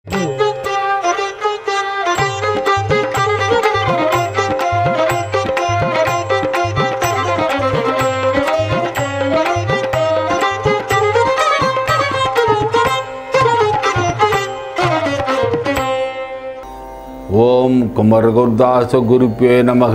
ஓம் குமரகுர்தாச குருப்பே நமக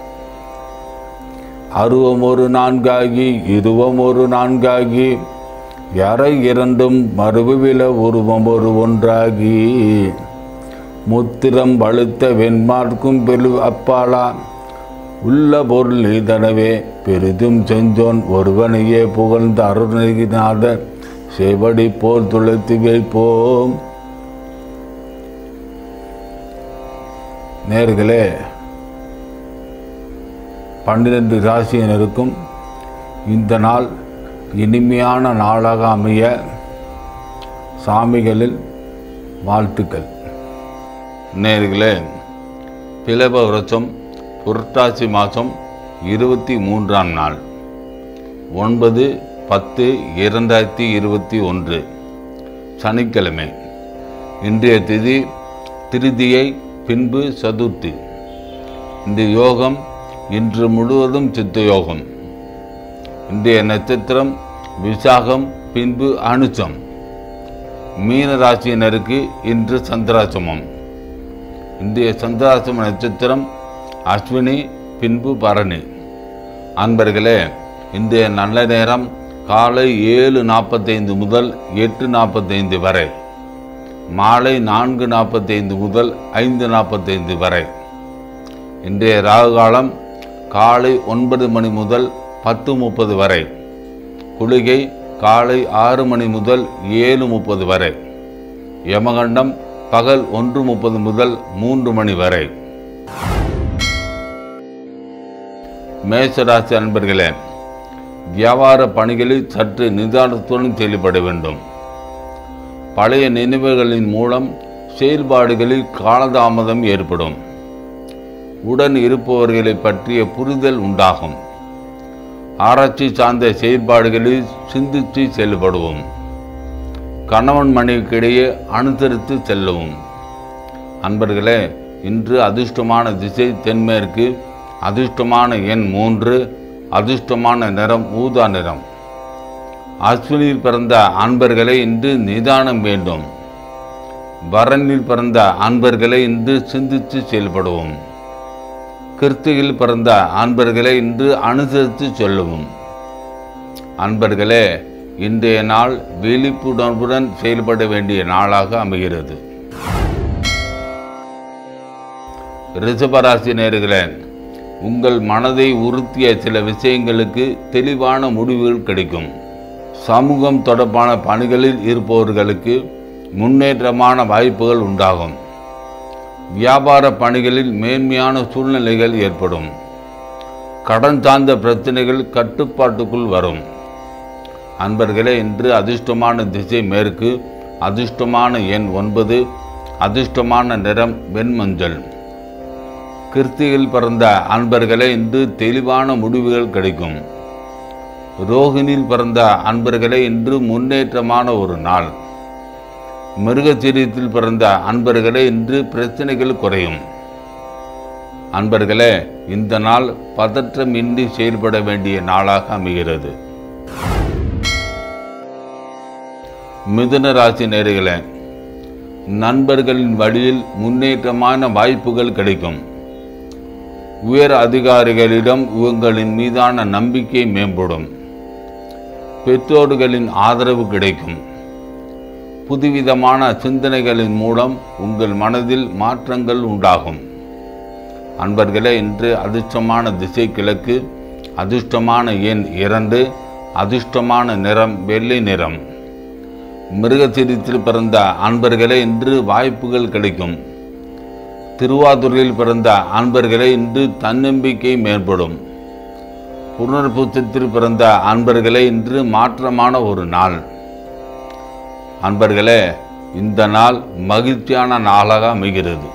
அருவம் ஒரு நான்காகி இருவம் ஒரு நான்காகி எறை இரண்டும் மறுவில உருவம் ஒரு ஒன்றாகி முத்திரம் வழுத்த வெண்மார்க்கும் பெரு அப்பாலா உள்ள பொருள் நீதனவே பெரிதும் செஞ்சோன் ஒருவனையே புகழ்ந்த அருணகிநாத செவடி போல் துளைத்து வைப்போம் நேர்களே பன்னிரண்டு ராசியினருக்கும் இந்த நாள் இனிமையான நாளாக அமைய சாமிகளில் வாழ்த்துக்கள் நேர்களே பிளவ விரட்சம் புரட்டாசி மாதம் இருபத்தி மூன்றாம் நாள் ஒன்பது பத்து இரண்டாயிரத்தி இருபத்தி ஒன்று சனிக்கிழமை இன்றைய திதி திருதியை பின்பு சதுர்த்தி இந்த யோகம் இன்று முழுவதும் சித்த யோகம் இன்றைய நட்சத்திரம் விசாகம் பின்பு அனுச்சம் மீன ராசியினருக்கு இன்று சந்திராசிரமம் இன்றைய சந்திராசிரம நட்சத்திரம் அஸ்வினி பின்பு பரணி அன்பர்களே இன்றைய நல்ல நேரம் காலை ஏழு நாற்பத்தைந்து முதல் எட்டு நாற்பத்தைந்து வரை மாலை நான்கு நாற்பத்தைந்து முதல் ஐந்து நாற்பத்தைந்து வரை இன்றைய ராகு காலம் காலை ஒன்பது மணி முதல் பத்து முப்பது வரை குளிகை காலை ஆறு மணி முதல் ஏழு முப்பது வரை யமகண்டம் பகல் ஒன்று முப்பது முதல் மூன்று மணி வரை மேசராசி அன்பர்களே வியாபார பணிகளில் சற்று நிதானத்துடன் செயல்பட வேண்டும் பழைய நினைவுகளின் மூலம் செயல்பாடுகளில் காலதாமதம் ஏற்படும் உடன் இருப்பவர்களை பற்றிய புரிதல் உண்டாகும் ஆராய்ச்சி சார்ந்த செயல்பாடுகளில் சிந்தித்து செயல்படுவோம் கணவன் மனைவிக்கிடையே அனுசரித்து செல்லவும் அன்பர்களே இன்று அதிர்ஷ்டமான திசை தென்மேற்கு அதிர்ஷ்டமான எண் மூன்று அதிர்ஷ்டமான நிறம் ஊதா நிறம் அஸ்வினியில் பிறந்த அன்பர்களை இன்று நிதானம் வேண்டும் வரனில் பிறந்த அன்பர்களை இன்று சிந்தித்து செயல்படுவோம் கிருத்தியில் பிறந்த அன்பர்களை இன்று அனுசரித்து சொல்லவும் அன்பர்களே இன்றைய நாள் விழிப்புணர்வுடன் செயல்பட வேண்டிய நாளாக அமைகிறது ரிஷபராசி நேர்களே உங்கள் மனதை உறுத்திய சில விஷயங்களுக்கு தெளிவான முடிவுகள் கிடைக்கும் சமூகம் தொடர்பான பணிகளில் இருப்பவர்களுக்கு முன்னேற்றமான வாய்ப்புகள் உண்டாகும் வியாபார பணிகளில் மேன்மையான சூழ்நிலைகள் ஏற்படும் கடன் சார்ந்த பிரச்சனைகள் கட்டுப்பாட்டுக்குள் வரும் அன்பர்களே இன்று அதிர்ஷ்டமான திசை மேற்கு அதிர்ஷ்டமான எண் ஒன்பது அதிர்ஷ்டமான நிறம் வெண்மஞ்சள் கிருத்தியில் பிறந்த அன்பர்களே இன்று தெளிவான முடிவுகள் கிடைக்கும் ரோகிணியில் பிறந்த அன்பர்களே இன்று முன்னேற்றமான ஒரு நாள் மிருகச்சீரியத்தில் பிறந்த அன்பர்களே இன்று பிரச்சனைகள் குறையும் அன்பர்களே இந்த நாள் பதற்றமின்றி செயல்பட வேண்டிய நாளாக அமைகிறது மிதுன ராசி நேர்களே நண்பர்களின் வழியில் முன்னேற்றமான வாய்ப்புகள் கிடைக்கும் உயர் அதிகாரிகளிடம் உங்களின் மீதான நம்பிக்கை மேம்படும் பெற்றோர்களின் ஆதரவு கிடைக்கும் புதுவிதமான சிந்தனைகளின் மூலம் உங்கள் மனதில் மாற்றங்கள் உண்டாகும் அன்பர்களே இன்று அதிர்ஷ்டமான திசை கிழக்கு அதிர்ஷ்டமான எண் இரண்டு அதிர்ஷ்டமான நிறம் வெள்ளை நிறம் மிருகச்சீரித்தில் பிறந்த அன்பர்களே இன்று வாய்ப்புகள் கிடைக்கும் திருவாதுரையில் பிறந்த அன்பர்களே இன்று தன்னம்பிக்கை மேம்படும் புனர்பூசத்தில் பிறந்த அன்பர்களே இன்று மாற்றமான ஒரு நாள் அன்பர்களே இந்த நாள் மகிழ்ச்சியான நாளாக அமைகிறது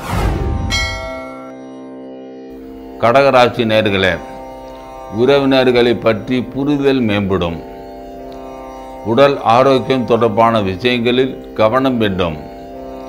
கடகராசி நேர்களே உறவினர்களை பற்றி புரிதல் மேம்படும் உடல் ஆரோக்கியம் தொடர்பான விஷயங்களில் கவனம் வேண்டும்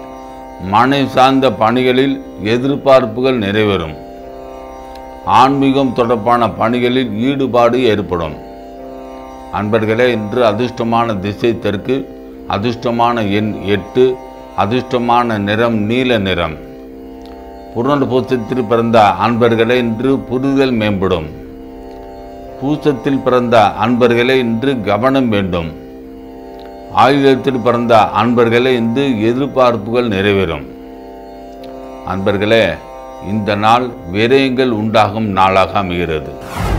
மனை சார்ந்த பணிகளில் எதிர்பார்ப்புகள் நிறைவேறும் ஆன்மீகம் தொடர்பான பணிகளில் ஈடுபாடு ஏற்படும் அன்பர்களே இன்று அதிர்ஷ்டமான திசை தெற்கு அதிர்ஷ்டமான எண் எட்டு அதிர்ஷ்டமான நிறம் நீல நிறம் புரண்டு பூசத்தில் பிறந்த அன்பர்களே இன்று புரிதல் மேம்படும் பூசத்தில் பிறந்த அன்பர்களே இன்று கவனம் வேண்டும் ஆயுதத்தில் பிறந்த அன்பர்களே இன்று எதிர்பார்ப்புகள் நிறைவேறும் அன்பர்களே இந்த நாள் விரயங்கள் உண்டாகும் நாளாக அமைகிறது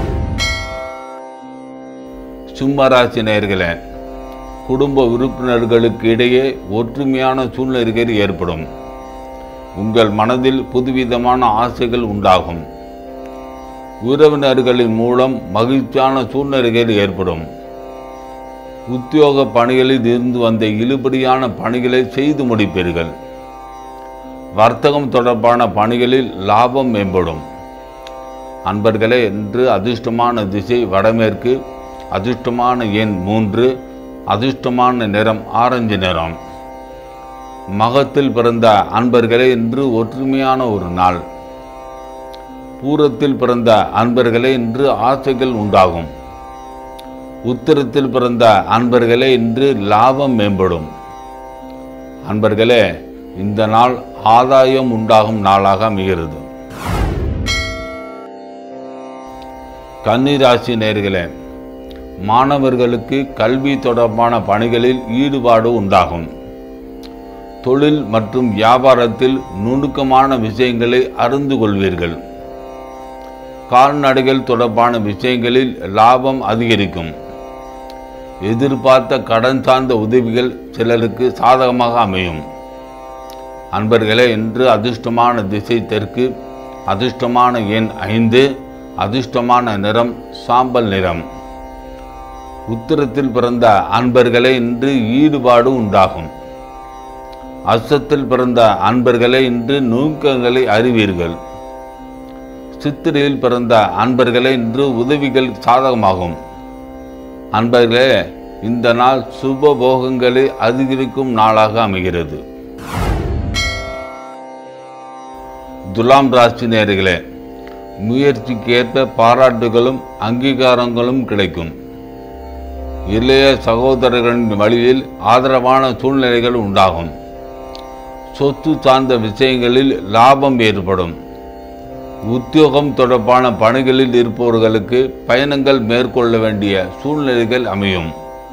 சிம்மராசி நேயர்களே குடும்ப உறுப்பினர்களுக்கு இடையே ஒற்றுமையான சூழ்நிலைகள் ஏற்படும் உங்கள் மனதில் புதுவிதமான ஆசைகள் உண்டாகும் உறவினர்களின் மூலம் மகிழ்ச்சியான சூழ்நிலைகள் ஏற்படும் உத்தியோக பணிகளில் இருந்து வந்த இழுபடியான பணிகளை செய்து முடிப்பீர்கள் வர்த்தகம் தொடர்பான பணிகளில் லாபம் மேம்படும் அன்பர்களே இன்று அதிர்ஷ்டமான திசை வடமேற்கு அதிர்ஷ்டமான எண் மூன்று அதிர்ஷ்டமான நிறம் ஆரஞ்சு நிறம் மகத்தில் பிறந்த அன்பர்களே இன்று ஒற்றுமையான ஒரு நாள் பூரத்தில் பிறந்த அன்பர்களே இன்று ஆசைகள் உண்டாகும் உத்திரத்தில் பிறந்த அன்பர்களே இன்று லாபம் மேம்படும் அன்பர்களே இந்த நாள் ஆதாயம் உண்டாகும் நாளாக அமைகிறது கன்னிராசி நேர்களே மாணவர்களுக்கு கல்வி தொடர்பான பணிகளில் ஈடுபாடு உண்டாகும் தொழில் மற்றும் வியாபாரத்தில் நுணுக்கமான விஷயங்களை அறிந்து கொள்வீர்கள் கால்நடைகள் தொடர்பான விஷயங்களில் லாபம் அதிகரிக்கும் எதிர்பார்த்த கடன் சார்ந்த உதவிகள் சிலருக்கு சாதகமாக அமையும் அன்பர்களே இன்று அதிர்ஷ்டமான திசை தெற்கு அதிர்ஷ்டமான எண் ஐந்து அதிர்ஷ்டமான நிறம் சாம்பல் நிறம் உத்திரத்தில் பிறந்த அன்பர்களே இன்று ஈடுபாடு உண்டாகும் அசத்தில் பிறந்த அன்பர்களே இன்று நுணுக்கங்களை அறிவீர்கள் சித்திரையில் பிறந்த அன்பர்களே இன்று உதவிகள் சாதகமாகும் அன்பர்களே இந்த நாள் சுப போகங்களை அதிகரிக்கும் நாளாக அமைகிறது துலாம் ராசி நேர்களே முயற்சிக்கேற்ப பாராட்டுகளும் அங்கீகாரங்களும் கிடைக்கும் இளைய சகோதரர்களின் வழியில் ஆதரவான சூழ்நிலைகள் உண்டாகும் சொத்து சார்ந்த விஷயங்களில் லாபம் ஏற்படும் உத்தியோகம் தொடர்பான பணிகளில் இருப்பவர்களுக்கு பயணங்கள் மேற்கொள்ள வேண்டிய சூழ்நிலைகள் அமையும்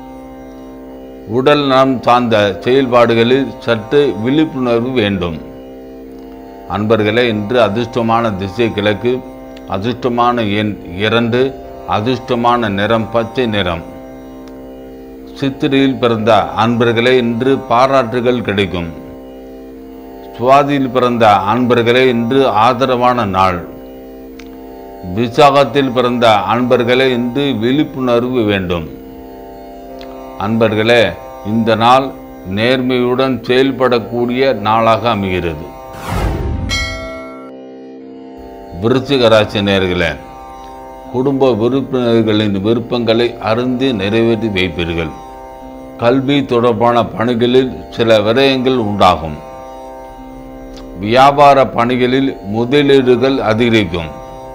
உடல் நலம் சார்ந்த செயல்பாடுகளில் சற்று விழிப்புணர்வு வேண்டும் அன்பர்களே இன்று அதிர்ஷ்டமான திசை கிழக்கு அதிர்ஷ்டமான எண் இரண்டு அதிர்ஷ்டமான நிறம் பச்சை நிறம் சித்திரையில் பிறந்த அன்பர்களே இன்று பாராட்டுகள் கிடைக்கும் சுவாதியில் பிறந்த அன்பர்களே இன்று ஆதரவான நாள் விசாகத்தில் பிறந்த அன்பர்களே இன்று விழிப்புணர்வு வேண்டும் அன்பர்களே இந்த நாள் நேர்மையுடன் செயல்படக்கூடிய நாளாக அமைகிறது விருச்சிக ராசி நேர்களே குடும்ப உறுப்பினர்களின் விருப்பங்களை அறிந்து நிறைவேற்றி வைப்பீர்கள் கல்வி தொடர்பான பணிகளில் சில விரயங்கள் உண்டாகும் வியாபார பணிகளில் முதலீடுகள் அதிகரிக்கும்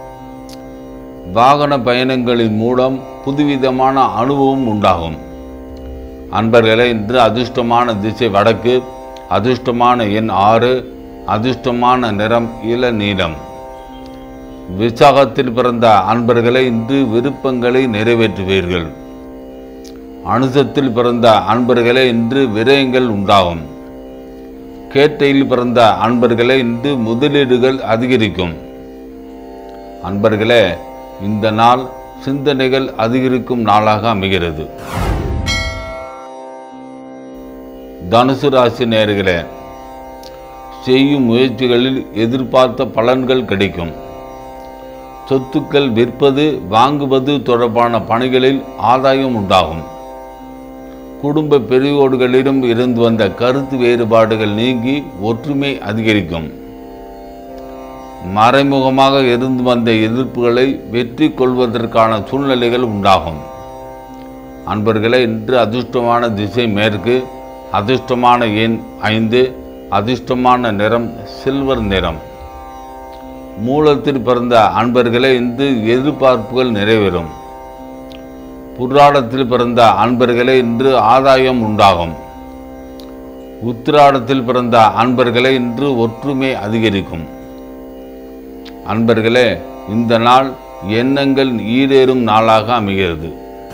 வாகன பயணங்களின் மூலம் புதுவிதமான அனுபவம் உண்டாகும் அன்பர்களே இன்று அதிர்ஷ்டமான திசை வடக்கு அதிர்ஷ்டமான எண் ஆறு அதிர்ஷ்டமான நிறம் இள நீலம் விசாகத்தில் பிறந்த அன்பர்களை இன்று விருப்பங்களை நிறைவேற்றுவீர்கள் அனுசத்தில் பிறந்த அன்பர்களே இன்று விரயங்கள் உண்டாகும் கேட்டையில் பிறந்த அன்பர்களே இன்று முதலீடுகள் அதிகரிக்கும் அன்பர்களே இந்த நாள் சிந்தனைகள் அதிகரிக்கும் நாளாக அமைகிறது தனுசு ராசி நேர்களே செய்யும் முயற்சிகளில் எதிர்பார்த்த பலன்கள் கிடைக்கும் சொத்துக்கள் விற்பது வாங்குவது தொடர்பான பணிகளில் ஆதாயம் உண்டாகும் குடும்ப பெரியோர்களிடம் இருந்து வந்த கருத்து வேறுபாடுகள் நீங்கி ஒற்றுமை அதிகரிக்கும் மறைமுகமாக இருந்து வந்த எதிர்ப்புகளை வெற்றி கொள்வதற்கான சூழ்நிலைகள் உண்டாகும் அன்பர்களே இன்று அதிர்ஷ்டமான திசை மேற்கு அதிர்ஷ்டமான எண் ஐந்து அதிர்ஷ்டமான நிறம் சில்வர் நிறம் மூலத்தில் பிறந்த அன்பர்களே இன்று எதிர்பார்ப்புகள் நிறைவேறும் புராடத்தில் பிறந்த அன்பர்களே இன்று ஆதாயம் உண்டாகும் உத்திராடத்தில் பிறந்த அன்பர்களே இன்று ஒற்றுமை அதிகரிக்கும் அன்பர்களே இந்த நாள் எண்ணங்கள் ஈடேறும் நாளாக அமைகிறது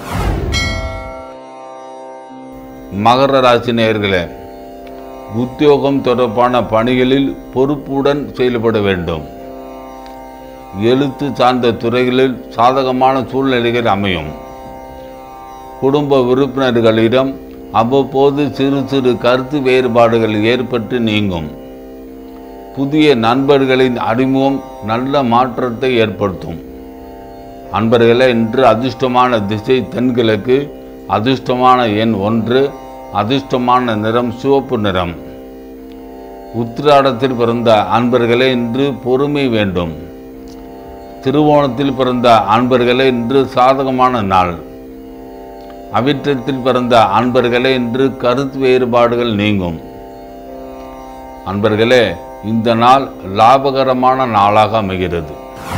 மகர ராசி நேயர்களே உத்தியோகம் தொடர்பான பணிகளில் பொறுப்புடன் செயல்பட வேண்டும் எழுத்து சார்ந்த துறைகளில் சாதகமான சூழ்நிலைகள் அமையும் குடும்ப உறுப்பினர்களிடம் அவ்வப்போது சிறு சிறு கருத்து வேறுபாடுகள் ஏற்பட்டு நீங்கும் புதிய நண்பர்களின் அறிமுகம் நல்ல மாற்றத்தை ஏற்படுத்தும் அன்பர்களே இன்று அதிர்ஷ்டமான திசை தென்கிழக்கு அதிர்ஷ்டமான எண் ஒன்று அதிர்ஷ்டமான நிறம் சிவப்பு நிறம் உத்திராடத்தில் பிறந்த அன்பர்களே இன்று பொறுமை வேண்டும் திருவோணத்தில் பிறந்த அன்பர்களே இன்று சாதகமான நாள் அவிற்றத்தில் பிறந்த அன்பர்களே இன்று கருத்து வேறுபாடுகள் நீங்கும் அன்பர்களே இந்த நாள் லாபகரமான நாளாக அமைகிறது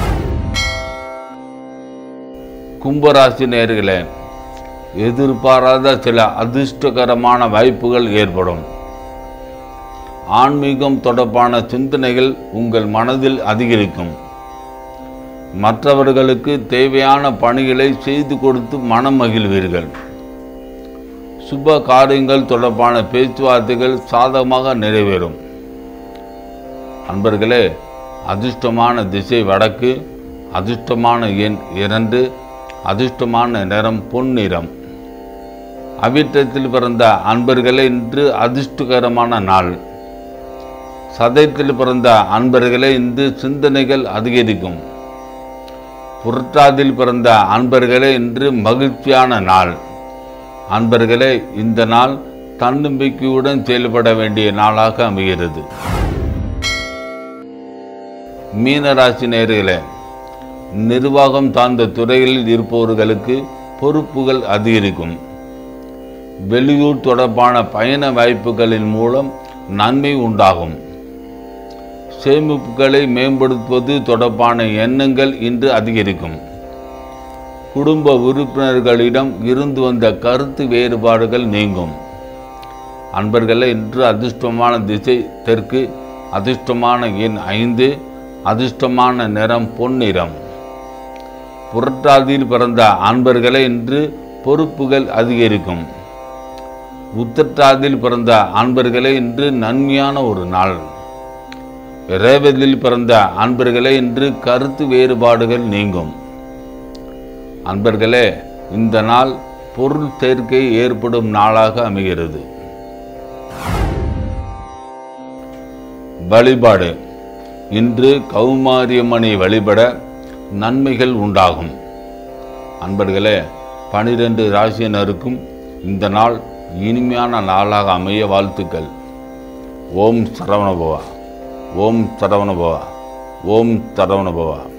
கும்பராசி நேர்களே எதிர்பாராத சில அதிர்ஷ்டகரமான வாய்ப்புகள் ஏற்படும் ஆன்மீகம் தொடர்பான சிந்தனைகள் உங்கள் மனதில் அதிகரிக்கும் மற்றவர்களுக்கு தேவையான பணிகளை செய்து கொடுத்து மனம் மகிழ்வீர்கள் சுப காரியங்கள் தொடர்பான பேச்சுவார்த்தைகள் சாதகமாக நிறைவேறும் அன்பர்களே அதிர்ஷ்டமான திசை வடக்கு அதிர்ஷ்டமான எண் இரண்டு அதிர்ஷ்டமான நிறம் பொன்னிறம் அவிட்டத்தில் பிறந்த அன்பர்களே இன்று அதிர்ஷ்டகரமான நாள் சதயத்தில் பிறந்த அன்பர்களே இன்று சிந்தனைகள் அதிகரிக்கும் புரட்டாதில் பிறந்த அன்பர்களே இன்று மகிழ்ச்சியான நாள் அன்பர்களே இந்த நாள் தன்னம்பிக்கையுடன் செயல்பட வேண்டிய நாளாக அமைகிறது மீனராசி நேர்களே நிர்வாகம் சார்ந்த துறைகளில் இருப்பவர்களுக்கு பொறுப்புகள் அதிகரிக்கும் வெளியூர் தொடர்பான பயண வாய்ப்புகளின் மூலம் நன்மை உண்டாகும் சேமிப்புகளை மேம்படுத்துவது தொடர்பான எண்ணங்கள் இன்று அதிகரிக்கும் குடும்ப உறுப்பினர்களிடம் இருந்து வந்த கருத்து வேறுபாடுகள் நீங்கும் அன்பர்களே இன்று அதிர்ஷ்டமான திசை தெற்கு அதிர்ஷ்டமான எண் ஐந்து அதிர்ஷ்டமான நிறம் பொன்னிறம் புரட்டாதியில் பிறந்த அன்பர்களே இன்று பொறுப்புகள் அதிகரிக்கும் உத்திரட்டாதியில் பிறந்த அன்பர்களே இன்று நன்மையான ஒரு நாள் ரேவதில் பிறந்த அன்பர்களே இன்று கருத்து வேறுபாடுகள் நீங்கும் அன்பர்களே இந்த நாள் பொருள் சேர்க்கை ஏற்படும் நாளாக அமைகிறது வழிபாடு இன்று கௌமாரியம்மனை வழிபட நன்மைகள் உண்டாகும் அன்பர்களே பனிரெண்டு ராசியினருக்கும் இந்த நாள் இனிமையான நாளாக அமைய வாழ்த்துக்கள் ஓம் சரவணபவா ஓம் சரவணபவா ஓம் சரவணபவா